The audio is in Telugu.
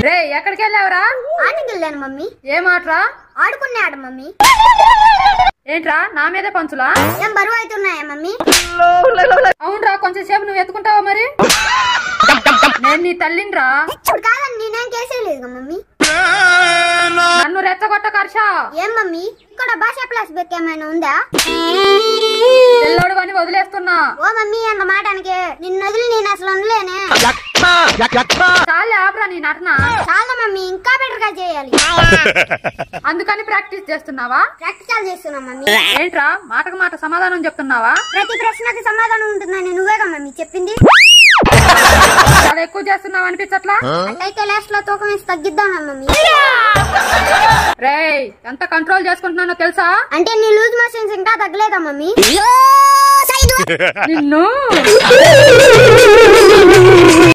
రే ఎక్కడికి వెళ్ళావురా ఆటకి వెళ్ళాను మమ్మీ ఏ మాట్రా ఆడుకునే ఆట మమ్మీ ఏంట్రా నా మీదే పంచులా ఏం బరువు అవుతున్నాయా మమ్మీ అవునరా కొంచెం సేపు నువ్వు ఎత్తుకుంటావా మరి నేను నీ తల్లినిరా ఇప్పుడు కాదని నేనేం కేసేయలేదు మమ్మీ నన్ను రెచ్చగొట్ట కర్ష ఏం మమ్మీ ఇక్కడ భాష ప్లస్ బెక్ ఏమైనా ఉందా పిల్లోడు అని వదిలేస్తున్నా ఓ మమ్మీ అన్న మాటానికి నిన్ను వదిలి నేను అసలు ఉండలేనే చాలే ఆపరా నీ నటన చాలా మమ్మీ ఇంకా బెటర్ గా చేయాలి అందుకని ప్రాక్టీస్ చేస్తున్నావా ప్రాక్టికల్ చేస్తున్నా మమ్మీ ఏంట్రా మాటకు మాట సమాధానం చెప్తున్నావా ప్రతి ప్రశ్నకి సమాధానం ఉంటుందని నువ్వేగా మమ్మీ చెప్పింది చాలా ఎక్కువ చేస్తున్నావు అనిపించట్లా అట్లయితే లాస్ట్ లో తూకం వేసి తగ్గిద్దాం మమ్మీ రేయ్ ఎంత కంట్రోల్ చేసుకుంటున్నానో తెలుసా అంటే నీ లూజ్ మోషన్స్ ఇంకా తగ్గలేదా మమ్మీ నిన్ను